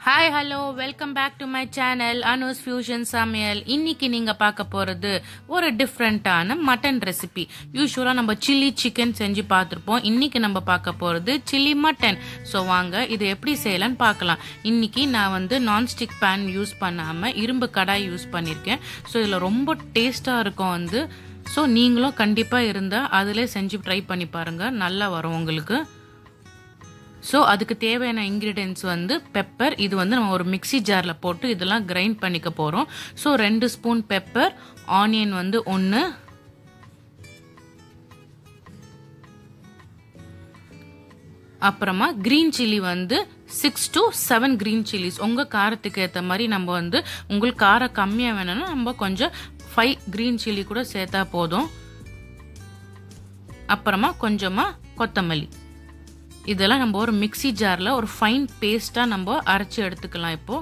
hi hello welcome back to my channel Anu's fusion சமையல் இன்னைக்கு நீங்க பார்க்க போறது ஒரு டிஃப்ரெண்டான மட்டன் ரெசிபி யூஸ்வலா நம்ம சில்லி சிக்கன் செஞ்சு பார்த்துருப்போம் இன்னைக்கு நம்ம பார்க்க போறது சில்லி மட்டன் ஸோ வாங்க இது எப்படி செய்யலாம்னு பார்க்கலாம் இன்னைக்கு நான் வந்து நான்ஸ்டிக் பேன் யூஸ் பண்ணாம இரும்பு கடாய் யூஸ் பண்ணியிருக்கேன் ஸோ இதில் ரொம்ப டேஸ்டா இருக்கும் வந்து ஸோ நீங்களும் கண்டிப்பா இருந்தா அதிலே செஞ்சு ட்ரை பண்ணி பாருங்க நல்லா வரும் உங்களுக்கு ஸோ அதுக்கு தேவையான இன்க்ரீடியன்ஸ் வந்து பெப்பர் இது வந்து நம்ம ஒரு மிக்சி ஜாரில் போட்டு இதெல்லாம் கிரைண்ட் பண்ணிக்க போகிறோம் ஸோ ரெண்டு ஸ்பூன் பெப்பர் ஆனியன் வந்து ஒன்று அப்புறமா க்ரீன் சில்லி வந்து six to seven green chillies உங்கள் காரத்துக்கு ஏற்ற மாதிரி நம்ம வந்து உங்களுக்கு காரம் கம்மியாக வேணும்னா நம்ம கொஞ்சம் ஃபைவ் க்ரீன் சில்லி கூட சேர்த்தா போதும் அப்புறமா கொஞ்சமாக கொத்தமல்லி இதெல்லாம் நம்ம ஒரு மிக்சி ஜாரில் ஒரு ஃபைன் பேஸ்ட்டாக நம்ம அரைச்சி எடுத்துக்கலாம் இப்போ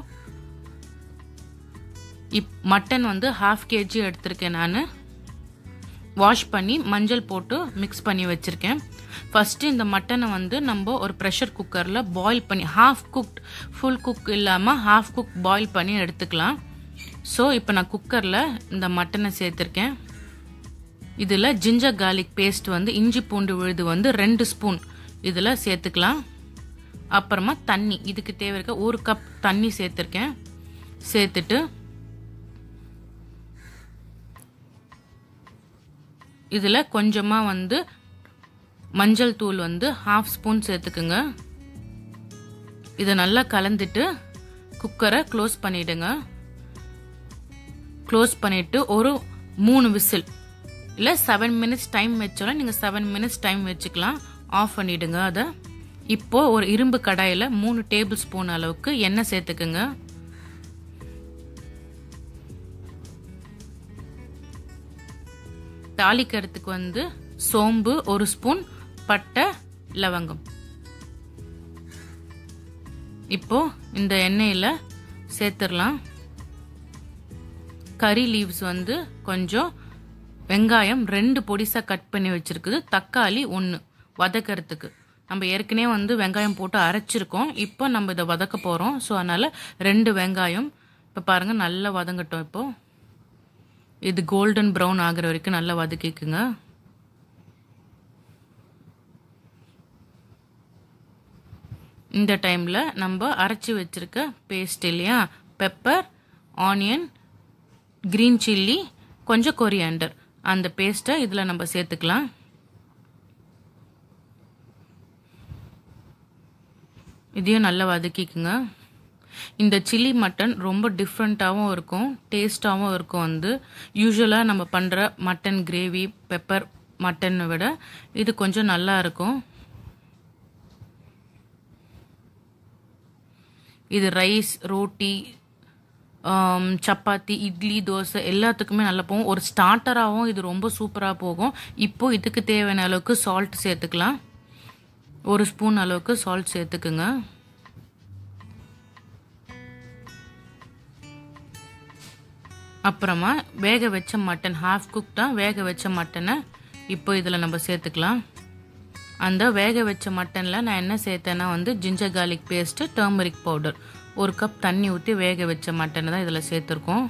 இப் மட்டன் வந்து ஹாஃப் கேஜி எடுத்திருக்கேன் நான் வாஷ் பண்ணி மஞ்சள் போட்டு மிக்ஸ் பண்ணி வச்சுருக்கேன் ஃபஸ்ட்டு இந்த மட்டனை வந்து நம்ம ஒரு ப்ரெஷர் குக்கரில் பாயில் பண்ணி ஹாஃப் குக்ட் ஃபுல் குக் இல்லாமல் ஹாஃப் குக் பாயில் பண்ணி எடுத்துக்கலாம் ஸோ இப்போ நான் குக்கரில் இந்த மட்டனை சேர்த்துருக்கேன் இதில் ஜிஞ்சர் கார்லிக் பேஸ்ட் வந்து இஞ்சி பூண்டு விழுது வந்து ரெண்டு ஸ்பூன் இதில் சேர்த்துக்கலாம் அப்புறமா தண்ணி இதுக்கு தேவை இருக்க ஒரு கப் தண்ணி சேர்த்துருக்கேன் சேர்த்துட்டு இதில் கொஞ்சமாக வந்து மஞ்சள் தூள் வந்து ஹாஃப் ஸ்பூன் சேர்த்துக்குங்க இதை நல்லா கலந்துட்டு குக்கரை க்ளோஸ் பண்ணிவிடுங்க க்ளோஸ் பண்ணிவிட்டு ஒரு மூணு விசில் இல்லை செவன் மினிட்ஸ் டைம் வச்சாலும் நீங்கள் செவன் மினிட்ஸ் டைம் வச்சுக்கலாம் ஆஃப் பண்ணிடுங்க அதை இப்போ ஒரு இரும்பு கடாயில் மூணு டேபிள் ஸ்பூன் அளவுக்கு எண்ணெய் சேர்த்துக்குங்க தாளிக்கிறதுக்கு வந்து சோம்பு ஒரு ஸ்பூன் பட்டை லவங்கம் இப்போ இந்த எண்ணெயில் சேர்த்துடலாம் கறி லீவ்ஸ் வந்து கொஞ்சம் வெங்காயம் ரெண்டு பொடிசாக கட் பண்ணி வச்சிருக்குது தக்காளி ஒன்று வதக்கிறதுக்கு நம்ம ஏற்கனவே வந்து வெங்காயம் போட்டு அரைச்சிருக்கோம் இப்போ நம்ம இதை வதக்க போகிறோம் ஸோ அதனால் ரெண்டு வெங்காயம் இப்போ பாருங்கள் நல்லா வதங்கட்டும் இப்போ இது கோல்டன் ப்ரௌன் ஆகிற வரைக்கும் நல்லா வதக்கிக்குங்க இந்த டைமில் நம்ம அரைச்சி வச்சிருக்க பேஸ்ட் இல்லையா பெப்பர் ஆனியன் க்ரீன் சில்லி கொஞ்சம் கொரியாண்டர் அந்த பேஸ்ட்டை இதில் நம்ம சேர்த்துக்கலாம் இதையும் நல்லா வதக்கிக்குங்க இந்த சில்லி மட்டன் ரொம்ப டிஃப்ரெண்ட்டாகவும் இருக்கும் டேஸ்ட்டாகவும் இருக்கும் வந்து யூஸ்வலாக நம்ம பண்ணுற மட்டன் கிரேவி பெப்பர் மட்டனை விட இது கொஞ்சம் நல்லா இருக்கும் இது ரைஸ் ரோட்டி சப்பாத்தி இட்லி தோசை எல்லாத்துக்குமே நல்லா போகும் ஒரு ஸ்டார்டராகவும் இது ரொம்ப சூப்பராக போகும் இப்போ இதுக்கு தேவையான அளவுக்கு சால்ட் சேர்த்துக்கலாம் ஒரு ஸ்பூன் அளவுக்கு சால்ட் சேர்த்துக்குங்க அப்புறமா வேக வச்ச மட்டன் ஹாஃப் குக் தான் வேக வச்ச மட்டனை இப்போ இதில் நம்ம சேர்த்துக்கலாம் அந்த வேக வச்ச மட்டனில் நான் என்ன சேர்த்தேன்னா வந்து ginger garlic paste turmeric powder ஒரு கப் தண்ணி ஊற்றி வேக வச்ச மட்டனை தான் இதில் சேர்த்துருக்கோம்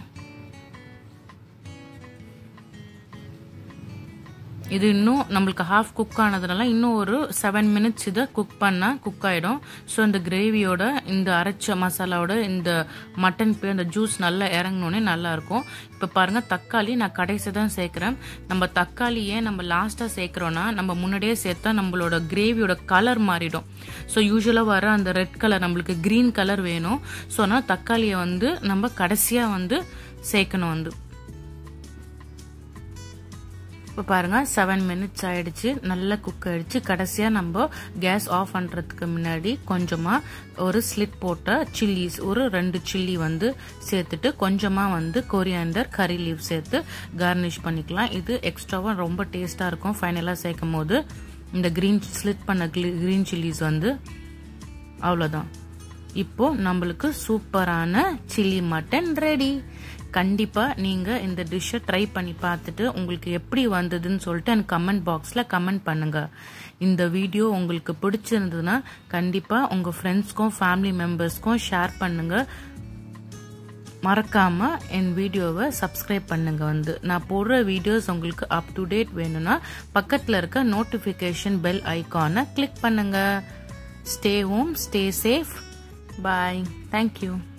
இது இன்னும் நம்மளுக்கு ஹாஃப் குக் ஆனதுனால இன்னும் ஒரு செவன் மினிட்ஸ் இதை குக் பண்ணால் குக் ஆகிடும் ஸோ இந்த கிரேவியோட இந்த அரைச்ச மசாலாவோட இந்த மட்டன் பே அந்த ஜூஸ் நல்லா இறங்கினோடனே நல்லாயிருக்கும் இப்போ பாருங்கள் தக்காளி நான் கடைசி தான் சேர்க்குறேன் நம்ம தக்காளி ஏன் நம்ம லாஸ்ட்டாக சேர்க்குறோன்னா நம்ம முன்னாடியே சேர்த்தா நம்மளோட கிரேவியோட கலர் மாறிடும் ஸோ யூஸ்வலாக வர அந்த ரெட் கலர் நம்மளுக்கு க்ரீன் கலர் வேணும் ஸோ அதனால் தக்காளியை வந்து நம்ம கடைசியாக வந்து சேர்க்கணும் வந்து இப்போ பாருங்கள் செவன் மினிட்ஸ் ஆயிடுச்சு நல்லா குக் ஆயிடுச்சு கடைசியாக நம்ம கேஸ் ஆஃப் பண்ணுறதுக்கு முன்னாடி கொஞ்சமாக ஒரு ஸ்லிட் போட்ட சில்லிஸ் ஒரு ரெண்டு சில்லி வந்து சேர்த்துட்டு கொஞ்சமாக வந்து கொரியாண்டர் கறி லீவ் சேர்த்து கார்னிஷ் பண்ணிக்கலாம் இது எக்ஸ்ட்ராவாக ரொம்ப டேஸ்ட்டாக இருக்கும் ஃபைனலாக சேர்க்கும் போது இந்த க்ரீன் ஸ்லிட் பண்ண க்ரீன் சில்லிஸ் வந்து அவ்வளோதான் இப்போ நம்மளுக்கு சூப்பரான சில்லி மட்டன் ரெடி கண்டிப்பாக நீங்கள் இந்த டிஷ்ஷை ட்ரை பண்ணி பார்த்துட்டு உங்களுக்கு எப்படி வந்ததுன்னு சொல்லிட்டு எனக்கு கமெண்ட் பாக்ஸில் கமெண்ட் பண்ணுங்கள் இந்த வீடியோ உங்களுக்கு பிடிச்சிருந்ததுன்னா கண்டிப்பாக உங்கள் ஃப்ரெண்ட்ஸ்க்கும் ஃபேமிலி மெம்பர்ஸ்க்கும் ஷேர் பண்ணுங்கள் மறக்காம என் வீடியோவை சப்ஸ்கிரைப் பண்ணுங்க வந்து நான் போடுற வீடியோஸ் உங்களுக்கு அப் டு டேட் வேணும்னா பக்கத்தில் இருக்க நோட்டிஃபிகேஷன் பெல் ஐக்கானை கிளிக் பண்ணுங்க stay home stay safe bye thank you